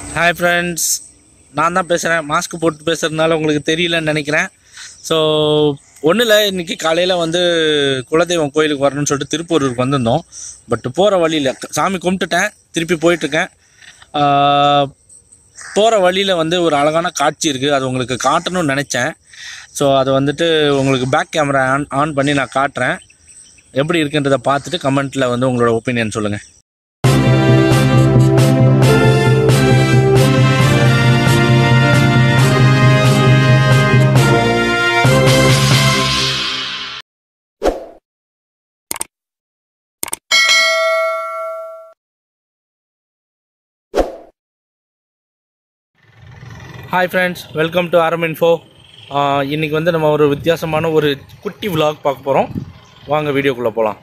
hi friends நான் தான் பேசுகிறேன் மாஸ்க் போட்டு பேசுகிறதுனால உங்களுக்கு தெரியலன்னு நினைக்கிறேன் ஸோ ஒன்றும் இல்லை இன்றைக்கி காலையில் வந்து குலதெய்வம் கோயிலுக்கு வரணும்னு சொல்லிட்டு திருப்பூருக்கு வந்திருந்தோம் பட் போகிற வழியில் சாமி கும்பிட்டுட்டேன் திருப்பி போயிட்டுருக்கேன் போகிற வழியில் வந்து ஒரு அழகான காட்சி இருக்குது அது உங்களுக்கு காட்டணும்னு நினச்சேன் ஸோ அதை வந்துட்டு உங்களுக்கு பேக் கேமரா ஆன் ஆன் பண்ணி நான் காட்டுறேன் எப்படி இருக்குன்றதை பார்த்துட்டு கமெண்ட்டில் வந்து உங்களோட ஒப்பீனியன் சொல்லுங்கள் hi friends welcome to Aaram info இன்றைக்கி வந்து நம்ம ஒரு வித்தியாசமான ஒரு குட்டி vlog பார்க்க போகிறோம் வாங்க வீடியோக்குள்ளே போகலாம்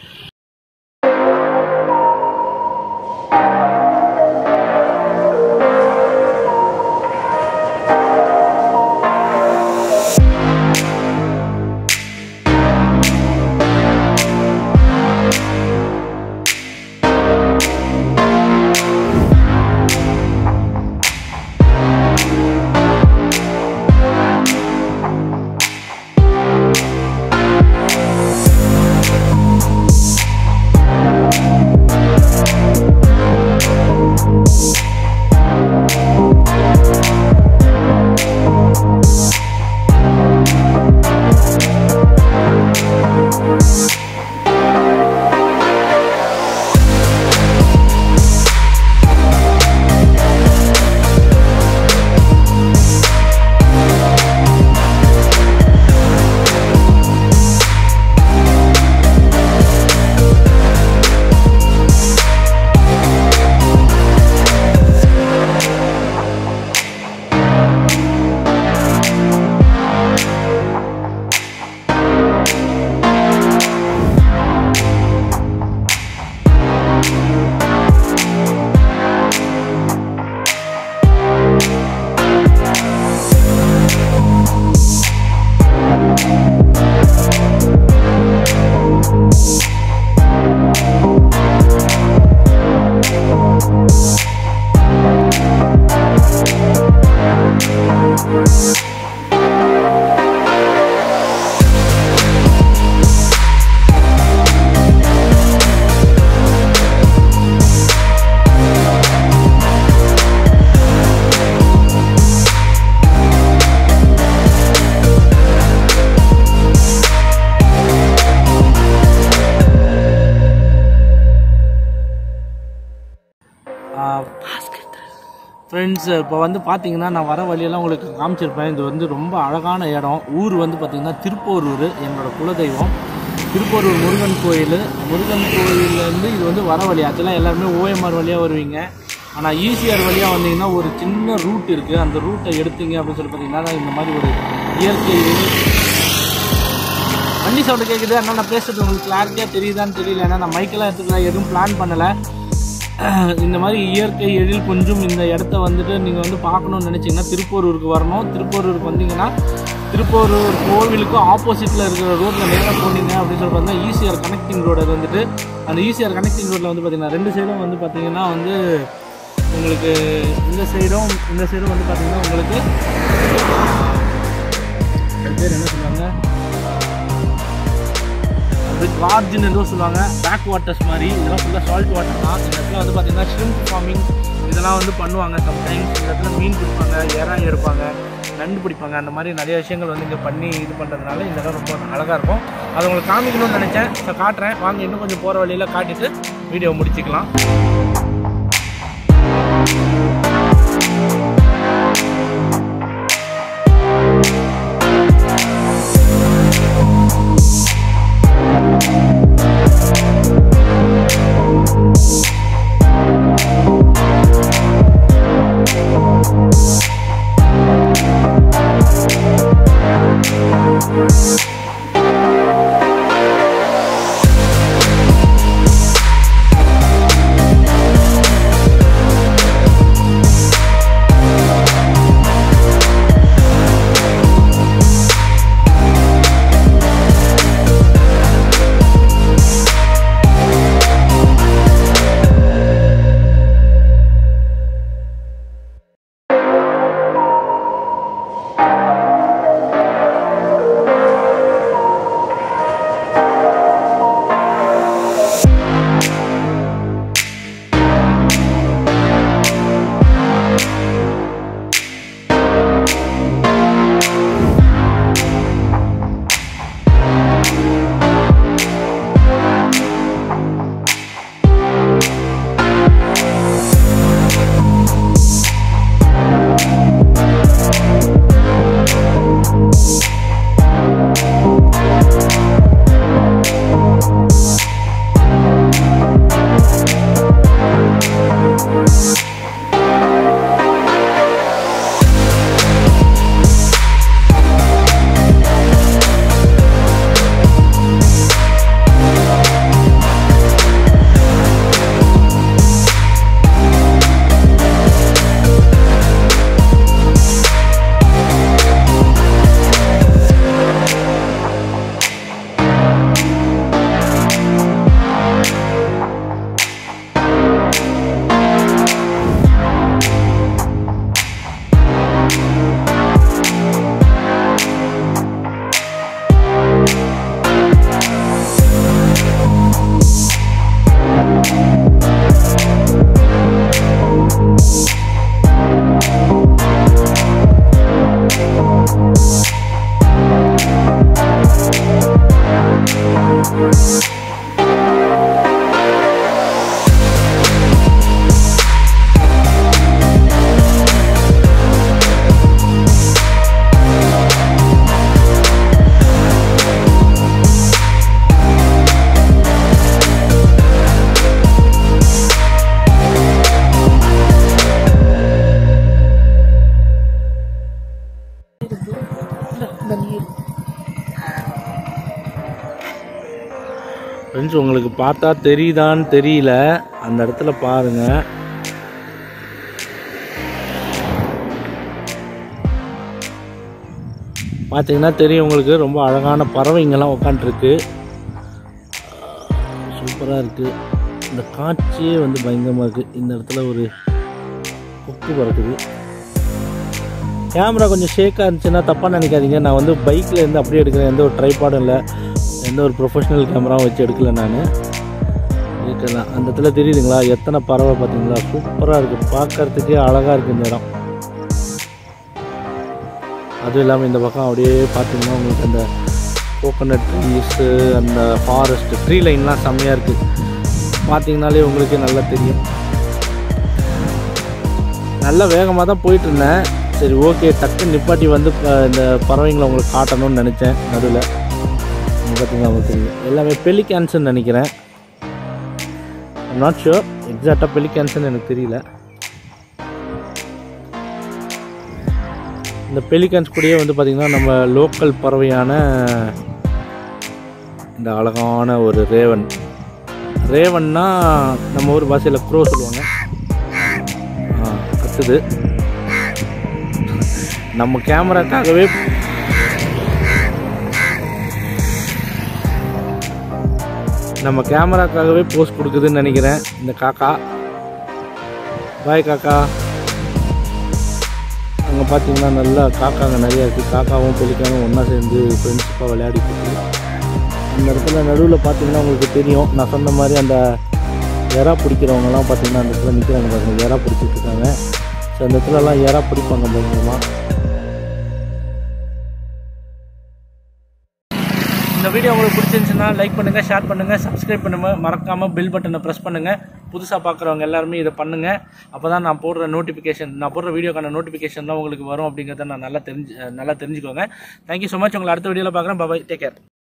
ஃப்ரெண்ட்ஸ் இப்போ வந்து பார்த்தீங்கன்னா நான் வர வழியெல்லாம் உங்களுக்கு காமிச்சிருப்பேன் இது வந்து ரொம்ப அழகான இடம் ஊர் வந்து பார்த்தீங்கன்னா திருப்போரூர் என்னோட குலதெய்வம் திருப்போரூர் முருகன் கோயில் முருகன் கோயிலேருந்து இது வந்து வர வழி ஆக்சுவலாக எல்லாருமே ஓஎம்ஆர் வழியாக வருவீங்க ஆனால் ஈசிஆர் வழியாக வந்தீங்கன்னா ஒரு சின்ன ரூட் இருக்குது அந்த ரூட்டை எடுத்தீங்க அப்படின்னு சொல்லி பார்த்தீங்கன்னா இந்த மாதிரி ஒரு இயற்கை வண்டி சவுண்டு கேட்குது ஆனால் நான் பேசுறது உங்களுக்கு கிளாரிட்டியாக தெரியுதான்னு தெரியல ஏன்னா நான் மைக்கெல்லாம் எடுத்துக்கலாம் எதுவும் பிளான் பண்ணலை இந்த மாதிரி இயற்கை எழில் கொஞ்சம் இந்த இடத்த வந்துட்டு நீங்கள் வந்து பார்க்கணும்னு நினச்சிங்கன்னா திருப்போரூருக்கு வரணும் திருப்போரூருக்கு வந்தீங்கன்னா திருப்போரூர் கோவிலுக்கு ஆப்போசிட்டில் இருக்கிற ரோட்டில் நேராக போனீங்க அப்படின்னு சொல்லி பார்த்தீங்கன்னா ஈசிஆர் கனெக்டிங் ரோடு அது வந்துட்டு அந்த ஈசிஆர் கனெக்டிங் ரோட்டில் வந்து பார்த்தீங்கன்னா ரெண்டு சைடும் வந்து பார்த்தீங்கன்னா வந்து உங்களுக்கு இந்த சைடும் இந்த சைடும் வந்து பார்த்தீங்கன்னா உங்களுக்கு அது பேர் என்ன சொல்லுவாங்க அது கார்ஜின் ஏதோ சொல்லுவாங்க பேக் வாட்டர்ஸ் மாதிரி இதெல்லாம் ஃபுல்லாக சால்ட் வாட்டர் தான் இந்த இடத்துல வந்து பார்த்தீங்கன்னா ஷ்ரிம்ப் ஃபார்மிங் இதெல்லாம் வந்து பண்ணுவாங்க சம்டைம்ஸ் இந்த இடத்துல மீன் பிடிப்பாங்க இறா எடுப்பாங்க நண்டு பிடிப்பாங்க அந்த மாதிரி நிறைய விஷயங்கள் வந்து இங்கே பண்ணி இது பண்ணுறதுனால இந்த இடம் ரொம்ப அழகாக இருக்கும் அதை உங்களுக்கு காமிக்கணும்னு நினச்சேன் ஸோ காட்டுறேன் வாங்க இன்னும் கொஞ்சம் போகிற வழியில் காட்டிட்டு வீடியோ முடிச்சுக்கலாம் ஃப்ரெண்ட்ஸ் உங்களுக்கு பார்த்தா தெரியுதான்னு தெரியல அந்த இடத்துல பாருங்க பார்த்தீங்கன்னா தெரியும் உங்களுக்கு ரொம்ப அழகான பறவைங்கெல்லாம் உட்காந்துருக்கு சூப்பராக இருக்குது இந்த காட்சியே வந்து பயங்கரமாக இருக்குது இந்த இடத்துல ஒரு கொக்கு பறக்குது கேமரா கொஞ்சம் ஷேக்காக இருந்துச்சுன்னா தப்பாக நினைக்காதீங்க நான் வந்து பைக்கில் இருந்து அப்படியே எடுக்கிறேன் எந்த ஒரு ட்ரைபாடும் இல்லை எந்த ஒரு ப்ரொஃபஷ்னல் கேமராவும் வச்சு எடுக்கல நான் இருக்கலாம் அந்த இடத்துல தெரியுதுங்களா எத்தனை பறவை பார்த்தீங்களா சூப்பராக இருக்குது பார்க்கறதுக்கே அழகாக இருக்குது இந்த இடம் அதுவும் இல்லாமல் இந்த பக்கம் அப்படியே பார்த்தீங்கன்னா உங்களுக்கு அந்த கோகோனட் ட்ரீஸு அந்த ஃபாரஸ்ட் ட்ரீ லைன்லாம் செம்மையாக இருக்குது பார்த்தீங்கனாலே உங்களுக்கு நல்லா தெரியும் நல்ல வேகமாக தான் போயிட்டு இருந்தேன் சரி ஓகே டக்குன்னு நிப்பாட்டி வந்து ப- இந்த பறவைங்களை உங்களுக்கு காட்டணும்னு நினச்சேன் நடுவில் பார்த்தீங்கன்னா உங்களுக்கு தெரியும் எல்லாமே பெலிகான்ஸ்னு நினைக்கிறேன் நாட் ஷுர் எக்ஸாக்டாக பெலிகான்ஸ்னு எனக்கு தெரியல இந்த பெலிகான்ஸ் கூடயே வந்து பார்த்திங்கன்னா நம்ம லோக்கல் பறவையான இந்த அழகான ஒரு ரேவன் ரேவன்னா நம்ம ஊர் பாஷையில் க்ரோ சொல்லுவாங்க ஆ, கத்துது நம்ம கேமராக்காகவே நம்ம கேமராக்காகவே போஸ்ட் கொடுக்குதுன்னு நினைக்கிறேன் இந்த காக்கா பாய் காக்கா அங்கே பார்த்தீங்கன்னா நல்லா காக்காங்க நிறையா இருக்குது காக்காவும் பெலிக்காவும் ஒன்றா சேர்ந்து ஃப்ரெண்ட்ஷிப்பாக விளையாடிட்டு இருக்கு அந்த இடத்துல நடுவில் பார்த்தீங்கன்னா உங்களுக்கு தெரியும் நான் சொன்ன மாதிரி அந்த எறா பிடிக்கிறவங்கலாம் பார்த்தீங்கன்னா அந்த இடத்துல நிற்கிறாங்க பாருங்க எறா பிடிச்சிட்டு இருக்காங்க ஸோ அந்த இடத்துலலாம் எறா பிடிப்பாங்க பயங்கரமாக இந்த வீடியோ உங்களுக்கு பிடிச்சிருந்துச்சுன்னா லைக் பண்ணுங்கள் ஷேர் பண்ணுங்கள் சப்ஸ்கிரைப் பண்ணுங்கள் மறக்காமல் பெல் பட்டனை ப்ரெஸ் பண்ணுங்கள் புதுசாக பார்க்குறவங்க எல்லாருமே இதை பண்ணுங்கள் அப்போ தான் நான் போடுற நோட்டிஃபிகேஷன் நான் போடுற வீடியோக்கான நோட்டிஃபிகேஷன்லாம் உங்களுக்கு வரும் அப்படிங்கிறத நான் நல்லா தெரிஞ்சு நல்லா தெரிஞ்சுக்கோங்க தேங்க்யூ ஸோ மச் உங்களை அடுத்த வீடியோவில் பார்க்குறேன் பாய் டேக் கேர்